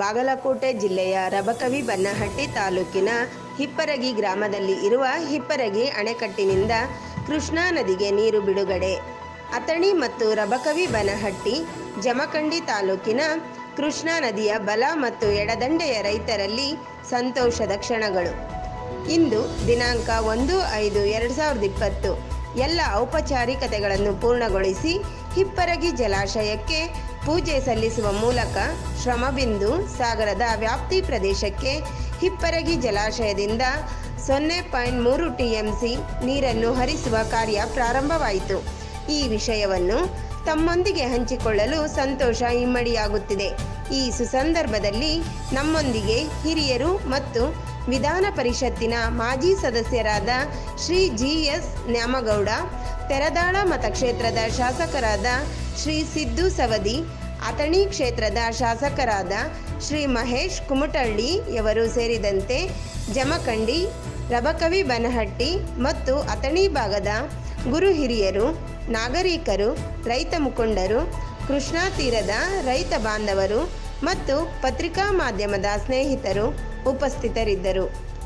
ಬಾಗಲಕೋಟೆ ಜಿಲ್ಲೆಯ ರಬಕವಿ ಬನ್ನಹಟ್ಟಿ ತಾಲೂಕಿನ ಹಿಪ್ಪರಗಿ ಗ್ರಾಮದಲ್ಲಿ ಇರುವ ಹಿಪ್ಪರಗಿ ಅಣೆಕಟ್ಟಿನಿಂದ ಕೃಷ್ಣಾ ನದಿಗೆ ನೀರು ಬಿಡುಗಡೆ ಅಥಣಿ ಮತ್ತು ರಬಕವಿ ಬನಹಟ್ಟಿ ಜಮಖಂಡಿ ತಾಲೂಕಿನ ಕೃಷ್ಣಾ ನದಿಯ ಬಲ ಮತ್ತು ಎಡದಂಡೆಯ ರೈತರಲ್ಲಿ ಸಂತೋಷದ ಕ್ಷಣಗಳು ಇಂದು ದಿನಾಂಕ ಒಂದು ಐದು ಎರಡು ಸಾವಿರದ ಇಪ್ಪತ್ತು ಎಲ್ಲ ಔಪಚಾರಿಕತೆಗಳನ್ನು ಪೂರ್ಣಗೊಳಿಸಿ ಹಿಪ್ಪರಗಿ ಜಲಾಶಯಕ್ಕೆ ಪೂಜೆ ಸಲ್ಲಿಸುವ ಮೂಲಕ ಶ್ರಮಬಿಂದು ಸಾಗರದ ವ್ಯಾಪ್ತಿ ಪ್ರದೇಶಕ್ಕೆ ಹಿಪ್ಪರಗಿ ಜಲಾಶಯದಿಂದ ಸೊನ್ನೆ ಪಾಯಿಂಟ್ ಮೂರು ಟಿಎಂಸಿ ನೀರನ್ನು ಹರಿಸುವ ಕಾರ್ಯ ಪ್ರಾರಂಭವಾಯಿತು ಈ ವಿಷಯವನ್ನು ತಮ್ಮೊಂದಿಗೆ ಹಂಚಿಕೊಳ್ಳಲು ಸಂತೋಷ ಇಮ್ಮಡಿಯಾಗುತ್ತಿದೆ ಈ ಸುಸಂದರ್ಭದಲ್ಲಿ ನಮ್ಮೊಂದಿಗೆ ಹಿರಿಯರು ಮತ್ತು ವಿಧಾನ ಪರಿಷತ್ತಿನ ಮಾಜಿ ಸದಸ್ಯರಾದ ಶ್ರೀ ಜಿ ಎಸ್ ನ್ಯಾಮಗೌಡ ತೆರದಾಳ ಮತಕ್ಷೇತ್ರದ ಶಾಸಕರಾದ ಶ್ರೀ ಸಿದ್ದು ಸವದಿ ಅಥಣಿ ಕ್ಷೇತ್ರದ ಶಾಸಕರಾದ ಶ್ರೀ ಮಹೇಶ್ ಕುಮಟಳ್ಳಿಯವರು ಸೇರಿದಂತೆ ಜಮಖಂಡಿ ರಬಕವಿ ಬನಹಟ್ಟಿ ಮತ್ತು ಅಥಣಿ ಭಾಗದ ಗುರು ಹಿರಿಯರು ನಾಗರಿಕರು ರೈತ ಮುಖಂಡರು ಕೃಷ್ಣಾ ತೀರದ ರೈತ ಬಾಂಧವರು ಮತ್ತು ಪತ್ರಿಕಾ ಮಾಧ್ಯಮದ ಸ್ನೇಹಿತರು ಉಪಸ್ಥಿತರಿದ್ದರು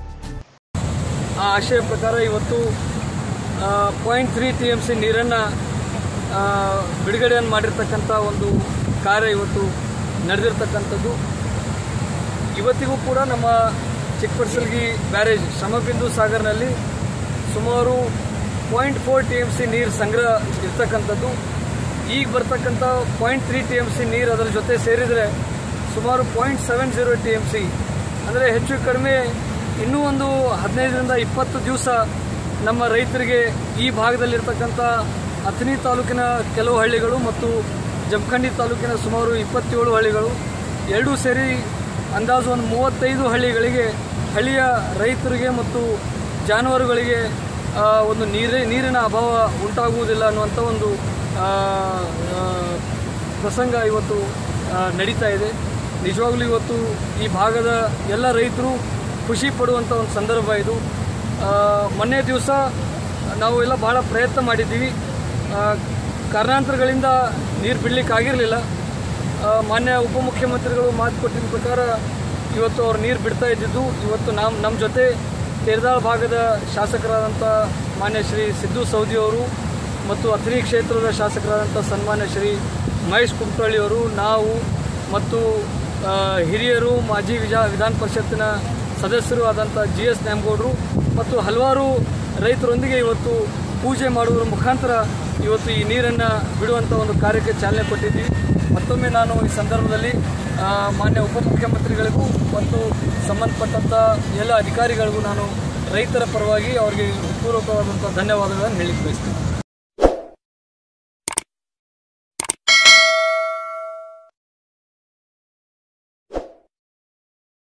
ಆ ಆಶಯ ಪ್ರಕಾರ ಇವತ್ತು point three T M C ನೀರನ್ನು ಬಿಡುಗಡೆಯನ್ನು ಮಾಡಿರ್ತಕ್ಕಂಥ ಒಂದು ಕಾರ್ಯ ಇವತ್ತು ನಡೆದಿರ್ತಕ್ಕಂಥದ್ದು ಇವತ್ತಿಗೂ ಕೂಡ ನಮ್ಮ ಚಿಕ್ಕಪಡ್ಸಲ್ಗಿ ಬ್ಯಾರೇಜ್ ಶ್ರಮಬಿಂದು ಸಾಗರ್ನಲ್ಲಿ ಸುಮಾರು point four T M C ನೀರು ಸಂಗ್ರಹ ಇರ್ತಕ್ಕಂಥದ್ದು ಈಗ ಬರ್ತಕ್ಕಂಥ point three T M C ನೀರು ಅದರ ಜೊತೆ ಸೇರಿದರೆ ಸುಮಾರು point seven zero T M C ಅಂದರೆ ಹೆಚ್ಚು ಕಡಿಮೆ ಇನ್ನೂ ಒಂದು ಹದಿನೈದರಿಂದ ಇಪ್ಪತ್ತು ದಿವಸ ನಮ್ಮ ರೈತರಿಗೆ ಈ ಭಾಗದಲ್ಲಿರ್ತಕ್ಕಂಥ ಅಥಣಿ ತಾಲೂಕಿನ ಕೆಲವು ಹಳ್ಳಿಗಳು ಮತ್ತು ಜಮಖಂಡಿ ತಾಲೂಕಿನ ಸುಮಾರು ಇಪ್ಪತ್ತೇಳು ಹಳ್ಳಿಗಳು ಎರಡೂ ಸೇರಿ ಅಂದಾಜು ಒಂದು ಮೂವತ್ತೈದು ಹಳ್ಳಿಗಳಿಗೆ ಹಳ್ಳಿಯ ರೈತರಿಗೆ ಮತ್ತು ಜಾನುವಾರುಗಳಿಗೆ ಆ, ಒಂದು ನೀರೇ ನೀರಿನ ಅಭಾವ ಉಂಟಾಗುವುದಿಲ್ಲ ಅನ್ನುವಂಥ ಒಂದು ಆ, ಆ, ಪ್ರಸಂಗ ಇವತ್ತು ಆ, ನಡೀತಾ ಇದೆ ನಿಜವಾಗ್ಲೂ ಇವತ್ತು ಈ ಭಾಗದ ಎಲ್ಲ ರೈತರು ಖುಷಿ ಪಡುವಂಥ ಒಂದು ಸಂದರ್ಭ ಇದು ಆ, ಮೊನ್ನೆ ದಿವಸ ನಾವು ಎಲ್ಲ ಬಹಳ ಪ್ರಯತ್ನ ಮಾಡಿದ್ದೀವಿ ಆ, ಕಾರಣಾಂತರಗಳಿಂದ ನೀರು ಬಿಡಲಿಕ್ಕೆ ಆಗಿರಲಿಲ್ಲ ಮಾನ್ಯ ಉಪಮುಖ್ಯಮಂತ್ರಿಗಳು ಮಾತು ಕೊಟ್ಟಿದ್ದ ಪ್ರಕಾರ ಇವತ್ತು ಅವ್ರು ನೀರು ಬಿಡ್ತಾ ಇದ್ದಿದ್ದು ಇವತ್ತು ನಮ್ಮ ನಮ್ಮ ಜೊತೆ ತೇರದಾಳ್ ಭಾಗದ ಶಾಸಕರಾದಂಥ ಮಾನ್ಯ ಶ್ರೀ ಸಿದ್ದು ಸೌದಿ ಅವರು ಮತ್ತು ಅಥಣಿ ಕ್ಷೇತ್ರದ ಶಾಸಕರಾದಂಥ ಸನ್ಮಾನ್ಯ ಶ್ರೀ ಮಹೇಶ್ ಕುಮಟಳ್ಳಿ ಅವರು ನಾವು ಮತ್ತು ಆ, ಹಿರಿಯರು ಮಾಜಿ ವಿಜಾ ವಿಧಾನ ಪರಿಷತ್ತಿನ ಸದಸ್ಯರು ಆದಂಥ ಜಿ ಎಸ್ ನ್ಯಾಮಗೌಡರು ಮತ್ತು ಹಲವಾರು ರೈತರೊಂದಿಗೆ ಇವತ್ತು ಪೂಜೆ ಮಾಡುವುದರ ಮುಖಾಂತರ ಇವತ್ತು ಈ ನೀರನ್ನು ಬಿಡುವಂಥ ಒಂದು ಕಾರ್ಯಕ್ಕೆ ಚಾಲನೆ ಕೊಟ್ಟಿದ್ದೀವಿ ಮತ್ತೊಮ್ಮೆ ನಾನು ಈ ಸಂದರ್ಭದಲ್ಲಿ ಆ, ಮಾನ್ಯ ಉಪಮುಖ್ಯಮಂತ್ರಿಗಳಿಗೂ ಮತ್ತು ಸಂಬಂಧಪಟ್ಟಂಥ ಎಲ್ಲ ಅಧಿಕಾರಿಗಳಿಗೂ ನಾನು ರೈತರ ಪರವಾಗಿ ಅವರಿಗೆ ಪೂರ್ವಕವಾದಂಥ ಧನ್ಯವಾದಗಳನ್ನು ಹೇಳಲಿಕ್ಕೆ ಬಯಸ್ತೀನಿ